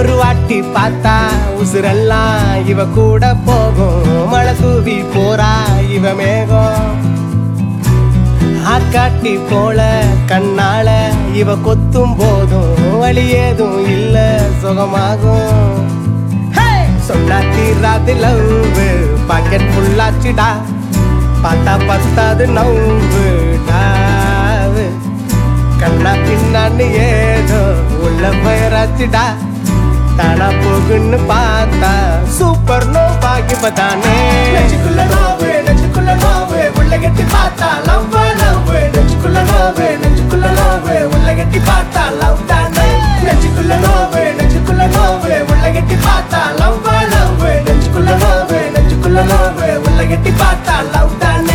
ஒரு வாட்டி பார்த்தா உசுரெல்லாம் இவ கூட போகும் மழை தூவி போறா இவ மேகம் ஆக்காட்டி போல கண்ணால இவ கொத்தும் போதும் வழி ஏதும் இல்ல சுகமாகும் சொன்னா தீராது லவ் பாக்கெட் ஃபுல்லாச்சுடா பார்த்தா பத்தாது நவ்வு டாவு கண்ணா பின்னான்னு ஏதோ உள்ள பயிராச்சுடா தானா போகுன்னு பார்த்தா சூப்பர் நோ பாக்கிப்பதானே நெஞ்சுக்குள்ள நோவு நெஞ்சுக்குள்ள நோவு உள்ள கட்டி பார்த்தா லவ் லவ் நெஞ்சுக்குள்ள நோவு நெஞ்சுக்குள்ள நோவு உள்ள கட்டி பார்த்தா லவ் தானே நெஞ்சுக்குள்ள நோவு நெஞ்சுக்குள்ள நோவு உள்ள கட்டி பார்த்தா லவ் லவ் நெஞ்சுக்குள்ள நோவு நெஞ்சுக்குள்ள நோவு உள்ள கட்டி பார்த்தா லவ் தானே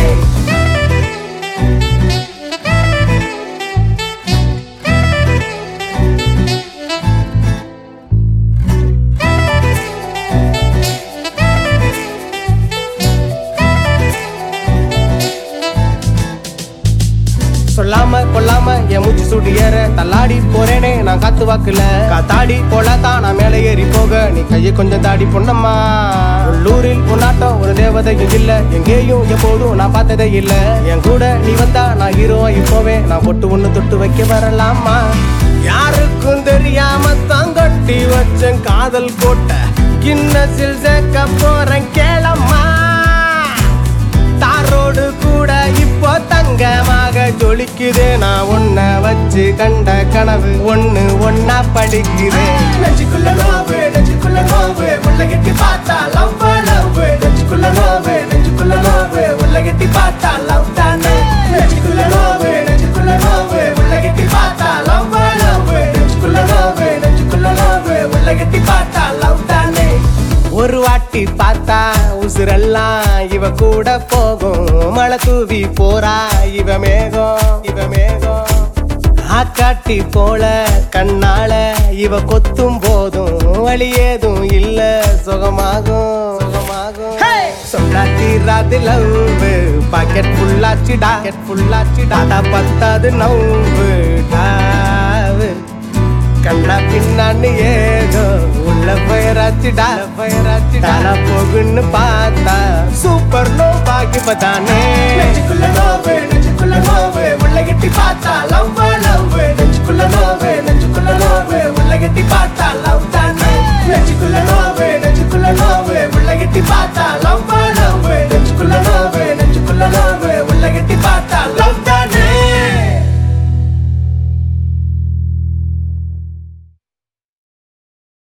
சொல்லாம கொல்லாம என் மூச்சு சூட்டு ஏற தள்ளாடி போறேனே நான் காத்து வாக்குல காத்தாடி போல தான் நான் மேலே ஏறி போக நீ கையை கொஞ்சம் தாடி பொண்ணம்மா உள்ளூரில் உன்னாட்டம் ஒரு தேவதையும் இல்ல எங்கேயும் எப்போதும் நான் பார்த்ததே இல்ல என் கூட நீ வந்தா நான் ஹீரோ இப்போவே நான் பொட்டு ஒண்ணு தொட்டு வைக்க வரலாமா யாருக்கும் தெரியாம தான் கட்டி வச்சேன் காதல் கோட்டை கிண்ணசில் சேர்க்க போறேன் கேளம்மா தாரோடு கூட இப்போ தங்கமாக ஜொலிக்குதே நான் உன்னை வச்சு கண்ட கனவு ஒண்ணு ஒன்னா படிக்கிறேன் நெஞ்சுக்குள்ள நோவு நெஞ்சுக்குள்ள நோவு உள்ள கட்டி பார்த்தா லவ் லவ் நெஞ்சுக்குள்ள நோவு நெஞ்சுக்குள்ள நோவு உள்ள கட்டி பார்த்தா லவ் தானே நெஞ்சுக்குள்ள நோவு நெஞ்சுக்குள்ள நோவு உள்ள கட்டி பார்த்தா லவ் லவ் நெஞ்சுக்குள்ள நோவு நெஞ்சுக்குள்ள நோவு உள்ள கட்டி பார்த்தா லவ் தானே ஒரு வாட்டி பார்த்தா உசுரெல்லாம் இவ கூட போகும் மழை தூவி போறா இவ மேகம் இவ மேகம் ஆக்காட்டி போல கண்ணால இவ கொத்தும் போதும் வழி ஏதும் இல்ல சுகமாகும் சுகமாகும் சொன்னா தீராது லவ் பாக்கெட் ஃபுல்லாச்சுடா பாக்கெட் ஃபுல்லாச்சுடா பத்தாது நவ்வு டாவு கண்ணா பின்னான்னு ஏதோ உள்ள பயிராச்சுடா பயிராச்சுடா நான் போகுன்னு பார்த்தா சூப்பர் நோ பாக்கிப்பதானே நெஞ்சுக்குள்ள நோவு நெஞ்சுக்குள்ள நோவு உள்ள கட்டி பார்த்தா லவ் லவ்